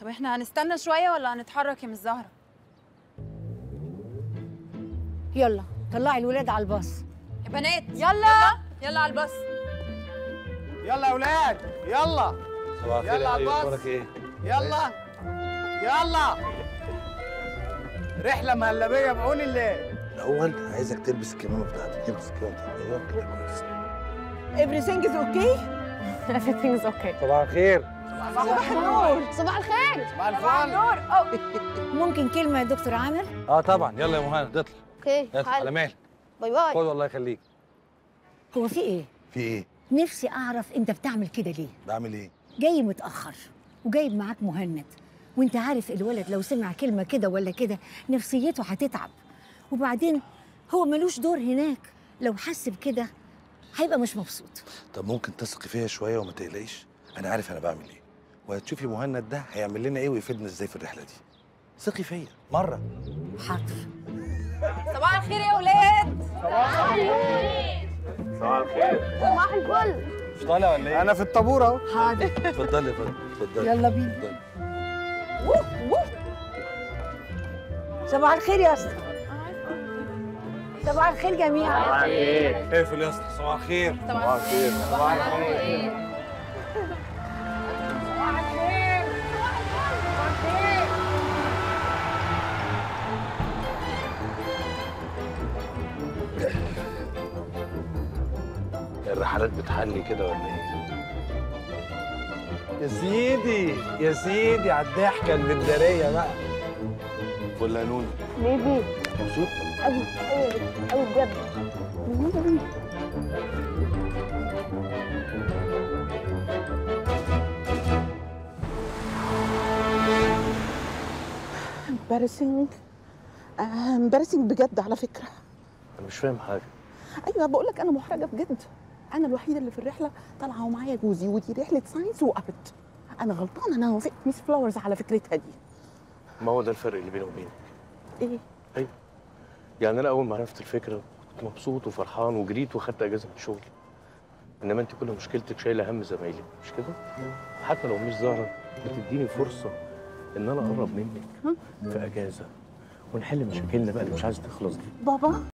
طب احنا هنستنى شويه ولا هنتحرك يا مس زهره يلا طلعي الولاد على الباص يا بنات يلا يلا على الباص يلا يا اولاد يلا صباح الخير يلا يا على حبيبي الباص. اخبارك ايه؟ يلا يلا رحله مهلبيه بعون الله الاول عايزك تلبس الكمامه بتاعتك البس الكمامه بتاعتك ايوه كده كويس everything is okay everything is okay صباح الخير صباح النور صباح الخير صباح الفل ممكن كلمه يا دكتور عامر اه طبعا يلا يا مهند اطلع اوكي اطلع على مهلك باي باي خد الله يخليك هو في ايه في ايه؟ نفسي اعرف انت بتعمل كده ليه بعمل ايه؟ جاي متاخر وجايب معاك مهند وانت عارف الولد لو سمع كلمه كده ولا كده نفسيته هتتعب وبعدين هو ملوش دور هناك لو حس بكده هيبقى مش مبسوط طب ممكن تثقي فيا شويه وما تقلقيش انا عارف انا بعمل ايه وهتشوفي مهند ده هيعمل لنا ايه ويفيدنا ازاي في الرحله دي ثقي فيا مره حاضر صباح الخير يا ولاد صباح الفل مش طالع ولا ايه؟ انا في الطابور اهو حاضر اتفضلي يا فندم اتفضلي يلا بينا. اتفضلي. صباح الخير يا اسطى صباح الخير جميعا اقفل يا اسطى صباح الخير صباح الخير صباح الخير الرحلات بتحلي كده ولا ايه؟ يا سيدي يا سيدي على الضحكه البندريه بقى ولا نون بيبي مبسوط؟ قوي قوي قوي بجد امبارسنج امبارسنج بجد على فكره انا مش فاهم حاجه ايوه بقول لك انا محرجه بجد انا الوحيده اللي في الرحله طالعه ومعايا جوزي ودي رحله ساينس وقفت انا غلطانه انا وافقت ميس فلاورز على فكرتها دي ما هو ده الفرق اللي بيني وبينك ايه ايوه يعني انا اول ما عرفت الفكره كنت مبسوط وفرحان وجريت واخدت اجازه من الشغل انما انت كل مشكلتك شايله هم زمايلك مش كده حتى لو مش ظاهره بتديني فرصه ان انا اقرب منك في اجازه ونحل مشاكلنا بقى اللي مش عايزه تخلص دي بابا